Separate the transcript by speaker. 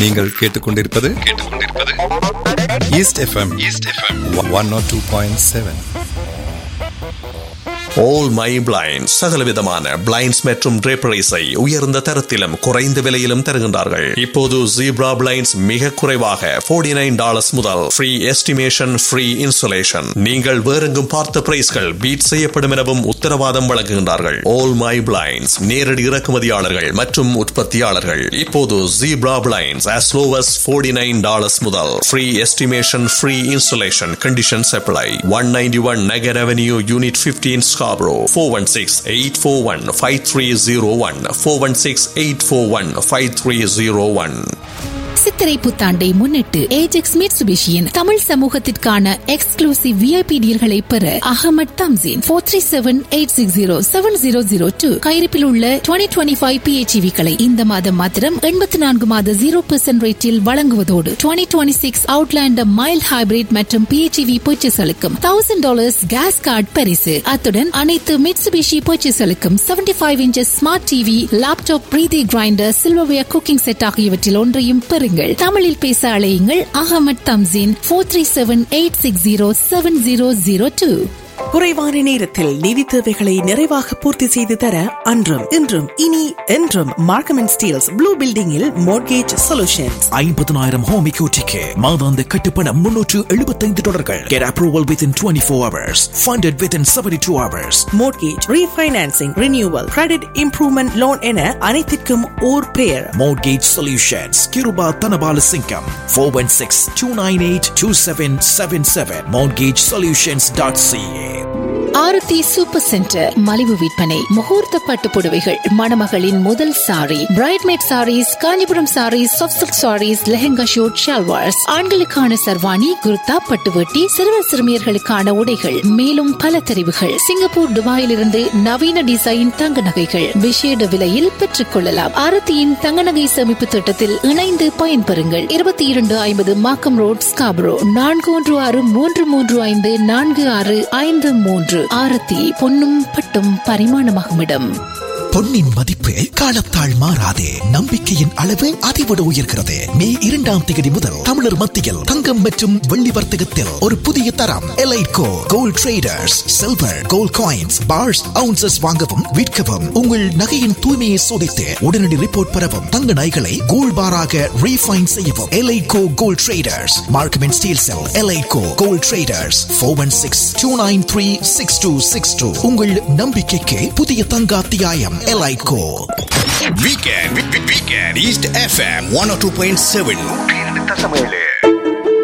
Speaker 1: நீங்கள் கேட்டுக்கொண்டிருப்பது கேட்டுக்கொண்டிருப்பது East FM East FM one not two point seven
Speaker 2: all my blinds சகலவிதமான பிளைண்ட்ஸ் மற்றும் draperies-ஐ உயர்ந்த தரத்திலும் குறைந்த விலையிலும் தருகின்றார்கள் இப்போது ஜீப்ரா பிளைண்ட்ஸ் மிக குறைவாக 49 நைன் டாலர்ஸ் முதல் ஃப்ரீ எஸ்டிமேஷன் ஃப்ரீ இன்ஸ்டலேஷன் நீங்கள் வேறெங்கும் பார்த்த பிரைஸ்கள் பீட் செய்யப்படும் எனவும் உத்தரவாதம் வழங்குகின்றார்கள் ஆல் மை பிளைண்ட்ஸ் நேரடி இறக்குமதியாளர்கள் மற்றும் உற்பத்தியாளர்கள் இப்போது zebra blinds as low as 49 nine dollars முதல் free estimation free installation conditions apply one ninety one Nugget Avenue unit 15 Scarborough 416-841-5301 416-841-5301
Speaker 3: சித்திரை புத்தாண்டை முன்னிட்டு ஏஜெக்ஸ் மிட்சுபிஷியின் தமிழ் சமூகத்திற்கான எக்ஸ்க்ளூசிவ் விஐபி டீல்களை பெற Ahmad Thamseen four three seven eight six zero seven zero zero two கையிருப்பில் உள்ள டுவெண்ட்டி டுவெண்ட்டி ஃபைவ் பிஹெச்இவிகளை இந்த மாதம் மாத்திரம் எண்பத்தி நான்கு மாத ஜீரோ பெர்சன்ட் ரேட்டில் வழங்குவதோடு twenty twenty six Outlander mild hybrid மற்றும் பிஹெச்இவி பர்ச்சேஸ்களுக்கும் தௌசண்ட் டாலர்ஸ் கேஸ் கார்டு பரிசு அத்துடன் அனைத்து மிட்சுபிஷி பர்ச்சேஸ்களுக்கும் seventy five inches smart TV laptop Preethi grinder silverware cooking set ஆகியவற்றில் ஒன்றையும் பெறுங்கள் தமிழில் பேச அழையுங்கள் Ahmad Thamseen four three seven eight six zero seven zero zero two
Speaker 4: குறைவான நேரத்தில் நிதி தேவைகளை நிறைவாக பூர்த்தி செய்து தர அன்றும் இன்றும் இனி என்றும் மார்க்கம் அண்ட் ஸ்டீல்ஸ் ப்ளூ பில்டிங்கில் மோர்கேஜ் சொல்யூஷன்ஸ்
Speaker 5: ஐம்பதனாயிரம் ஹோம் எக்யூட்டிக்கு மாதாந்த கட்டுப்பணம் முன்னூற்று எழுபத்தைந்து டாலர்கள் Get approval within 24 hours. Funded within 72 hours.
Speaker 4: Mortgage refinancing renewal credit improvement loan என அனைத்திற்கும் ஓர் பெயர்
Speaker 5: Mortgage Solutions. Kiruba Tanabala Singham. 416-298-2777. MortgageSolutions.ca.
Speaker 3: Aarathi super centre மலிவு விற்பனை முகூர்த்த பட்டு புடவைகள் மணமகளின் முதல் sari bridesmaid saris Kanchipuram saris soft saris lehenga suit shalwars ஆண்களுக்கான சர்வாணி குர்தா பட்டுவட்டி சிறுவர் சிறுமியர்களுக்கான உடைகள் மேலும் பல தெரிவுகள் சிங்கப்பூர் துபாயிலிருந்து நவீன டிசைன் தங்க நகைகள் விசேட விலையில் பெற்றுக் கொள்ளலாம் ஆரத்தியின் தங்க நகை சேமிப்பு திட்டத்தில் இணைந்து பயன்பெறுங்கள் இருபத்தி இரண்டு ஐம்பது மாக்கம் ரோட் ஸ்காபரோ நான்கு ஒன்று ஆறு மூன்று மூன்று ஐந்து நான்கு ஆறு ஐந்து மூன்று ஆரத்தி பொன்னும் பட்டும் பரிமாணமாகும் இடம்
Speaker 5: பொன்னின் மதிப்பு காலத்தால் மாறாது நம்பிக்கையின் அளவு அதைவிட உயர்கிறது மே இரண்டாம் தேதி முதல் தமிழர் மத்தியில் தங்கம் மற்றும் வெள்ளி வர்த்தகத்தில் ஒரு புதிய தரம் Eliteco gold traders silver gold coins bars ounces வாங்கவும் விற்கவும் உங்கள் நகையின் தூய்மையை சோதித்து உடனடி ரிப்போர்ட் பெறவும் தங்க நகைகளை கோல்ட் பாராக ரீஃபைன் செய்யவும் Eliteco gold traders Markham and Steeles Eliteco gold traders four one six two nine three six two six two உங்கள் நம்பிக்கைக்கு புதிய தங்க அத்தியாயம் எலைட்கோ
Speaker 6: Weekend, weekend, East FM 102.7.